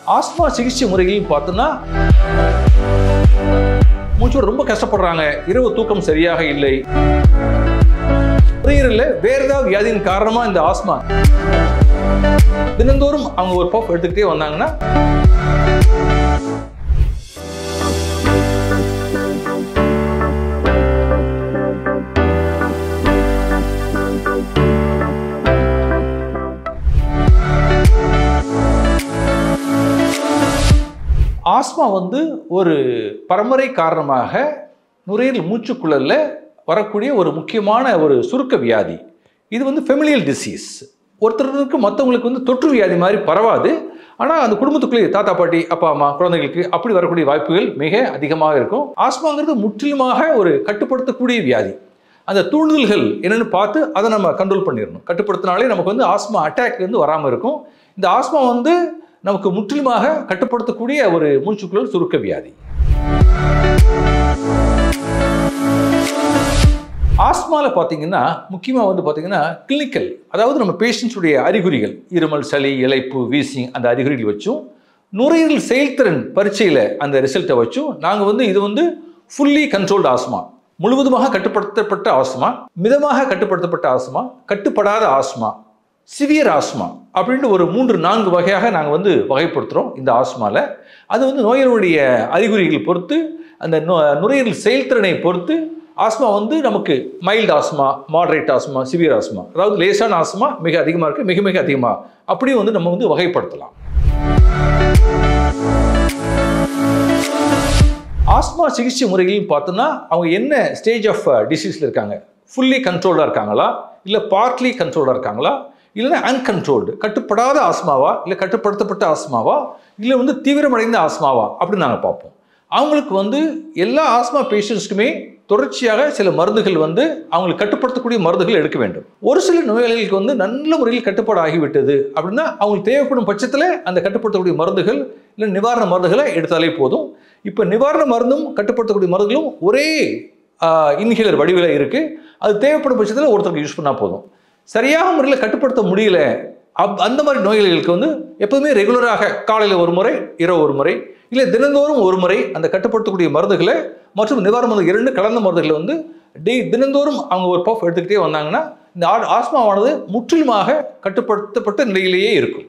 asthma சிகிச்சை முறைகளையும் பார்த்தோம்னா மூச்சு ரொம்ப கஷ்டப்படுறாங்க இரவு தூக்கம் சரியாக இல்லை நுரையீரல்ல வேற ஏதாவது வியாதியின் காரணமா இந்த ஆஸ்மா தினந்தோறும் அவங்க ஒரு பஃப் எடுத்துக்கிட்டே வந்தாங்கன்னா ஆஸ்மா வந்து ஒரு பரம்பரை காரணமாக நுரையீரல் மூச்சுக்குழல்ல வரக்கூடிய ஒரு முக்கியமான ஒரு சுருக்க வியாதி இது வந்து ஃபெமிலியல் டிசீஸ் ஒருத்தருக்கு மற்றவங்களுக்கு வந்து தொற்று வியாதி மாதிரி பரவாது ஆனால் அந்த குடும்பத்துக்குள்ளே தாத்தா பாட்டி அப்பா அம்மா குழந்தைகளுக்கு அப்படி வரக்கூடிய வாய்ப்புகள் மிக அதிகமாக இருக்கும் ஆஸ்மாங்கிறது முற்றிலுமாக ஒரு கட்டுப்படுத்தக்கூடிய வியாதி அந்த தூண்டுதல்கள் என்னென்னு பார்த்து அதை நம்ம கண்ட்ரோல் பண்ணிடணும் கட்டுப்படுத்தினாலே நமக்கு வந்து ஆஸ்மா அட்டாக் வந்து வராமல் இருக்கும் இந்த ஆஸ்மா வந்து நமக்கு முற்றிலுமாக கட்டுப்படுத்தக்கூடிய ஒரு மூச்சுக்குழல் சுருக்க வியாதி ஆஸ்மாவில் பார்த்தீங்கன்னா முக்கியமாக வந்து பார்த்தீங்கன்னா கிளினிக்கல் அதாவது நம்ம பேஷண்ட்ஸுடைய அறிகுறிகள் இருமல் சளி இலைப்பு வீசிங் அந்த அறிகுறிகள் வச்சும் நுரையீரல் செயல்திறன் பரீட்சையில் அந்த ரிசல்ட்டை வச்சும் நாங்கள் வந்து இது வந்து ஃபுல்லி கண்ட்ரோல்டு ஆஸ்மா முழுவதுமாக கட்டுப்படுத்தப்பட்ட ஆஸ்மா மிதமாக கட்டுப்படுத்தப்பட்ட ஆஸ்மா கட்டுப்படாத ஆஸ்மா சிவியர் ஆஸ்மா அப்படின்ட்டு ஒரு மூன்று நான்கு வகையாக நாங்கள் வந்து வகைப்படுத்துகிறோம் இந்த ஆஸ்மாவில் அது வந்து நோயருடைய அறிகுறிகள் பொறுத்து அந்த நு- நுரையீரல் செயல்திறனை பொறுத்து ஆஸ்மா வந்து நமக்கு mild asthma moderate asthma severe asthma அதாவது லேசான ஆஸ்மா மிக அதிகமாக இருக்குது மிக மிக அதிகமாக அப்படியும் வந்து நம்ம வந்து வகைப்படுத்தலாம் ஆஸ்மா சிகிச்சை முறைகளையும் பார்த்தோம்னா அவங்க என்ன ஸ்டேஜ் ஆஃப் டிசீஸில் இருக்காங்க ஃபுல்லி கண்ட்ரோல்டாக இருக்காங்களா இல்லை பார்ட்லி கண்ட்ரோல்டாக இருக்காங்களா இல்லைன்னா அன்கண்ட்ரோல்டு கட்டுப்படாத ஆஸ்மாவா இல்லை கட்டுப்படுத்தப்பட்ட ஆஸ்மாவா இல்லை வந்து தீவிரமடைந்த ஆஸ்மாவா அப்படின்னு நாங்கள் பார்ப்போம் அவங்களுக்கு வந்து எல்லா ஆஸ்மா பேஷண்ட்ஸ்க்குமே தொடர்ச்சியாக சில மருந்துகள் வந்து அவங்களுக்கு கட்டுப்படுத்தக்கூடிய மருந்துகள் எடுக்க வேண்டும் ஒரு சில நோயாளிகளுக்கு வந்து நல்ல முறையில் கட்டுப்பாடு ஆகிவிட்டது அப்படின்னா அவங்களுக்கு தேவைப்படும் பட்சத்தில் அந்த கட்டுப்படுத்தக்கூடிய மருந்துகள் இல்லை நிவாரண மருந்துகளை எடுத்தாலே போதும் இப்போ நிவாரண மருந்தும் கட்டுப்படுத்தக்கூடிய மருந்துகளும் ஒரே இன்ஹேலர் வடிவில் இருக்குது அது தேவைப்படும் பட்சத்தில் ஒருத்தருக்கு யூஸ் பண்ணால் போதும் சரியாக முறையில் கட்டுப்படுத்த முடியல அப் அந்த மாதிரி நோயாளிகளுக்கு வந்து எப்போதுமே ரெகுலராக காலையில் ஒரு முறை இரவு ஒரு முறை இல்லை தினந்தோறும் ஒரு முறை அந்த கட்டுப்படுத்தக்கூடிய மருந்துகளை மற்றும் நிவாரண மருந்து இரண்டு கலந்த மருந்துகளை வந்து டெய் தினந்தோறும் அவங்க ஒரு பஃப் எடுத்துக்கிட்டே வந்தாங்கன்னா இந்த ஆ- ஆஸ்மாவானது முற்றிலுமாக கட்டுப்படுத்தப்பட்ட நிலையிலேயே இருக்கும்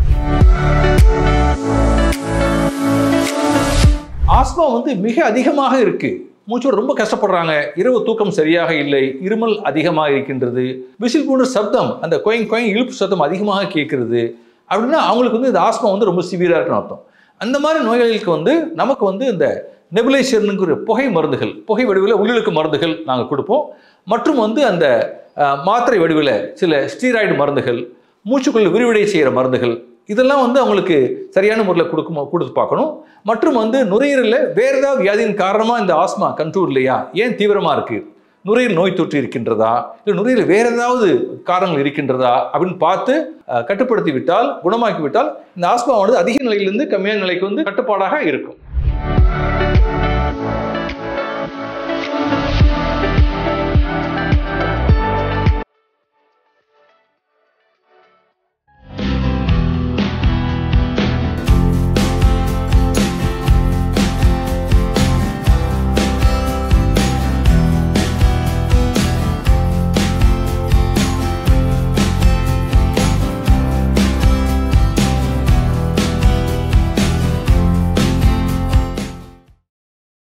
ஆஸ்மா வந்து மிக அதிகமாக இருக்கு மூச்சோடு ரொம்ப கஷ்டப்படுறாங்க இரவு தூக்கம் சரியாக இல்லை இருமல் அதிகமாக இருக்கின்றது விசில் போன்ற சப்தம் அந்த கொயங் கொயங் இழுப்பு சத்தம் அதிகமாக கேட்கறது அப்படின்னா அவங்களுக்கு வந்து இந்த ஆஸ்மா வந்து ரொம்ப சிவியராக இருக்குன்னு அர்த்தம் அந்த மாதிரி நோயாளிகளுக்கு வந்து நமக்கு வந்து இந்த நெபுலைசர்னுங்கிற புகை மருந்துகள் புகை வடிவில் உள்ளிழுக்கு மருந்துகள் நாங்கள் கொடுப்போம் மற்றும் வந்து அந்த அஹ், மாத்திரை வடிவில் சில ஸ்டீராய்டு மருந்துகள் மூச்சுக்குள்ள விரிவடை செய்கிற மருந்துகள் இதெல்லாம் வந்து அவங்களுக்கு சரியான முறையில் கொடுக்கும் கொடுத்து பார்க்கணும் மற்றும் வந்து நுரையீரலில் வேறு ஏதாவது வியாதியின் காரணமாக இந்த ஆஸ்மா கண்ட்ரோல் இல்லையா ஏன் தீவிரமாக இருக்குது நுரையீரல் நோய் தொற்று இருக்கின்றதா இல்லை நுரையீரல் வேறு ஏதாவது காரணங்கள் இருக்கின்றதா அப்படின்னு பார்த்து அஹ், கட்டுப்படுத்தி விட்டால் குணமாக்கி விட்டால் இந்த ஆஸ்மாவானது அதிக நிலையிலிருந்து கம்மியான நிலைக்கு வந்து கட்டுப்பாடாக இருக்கும்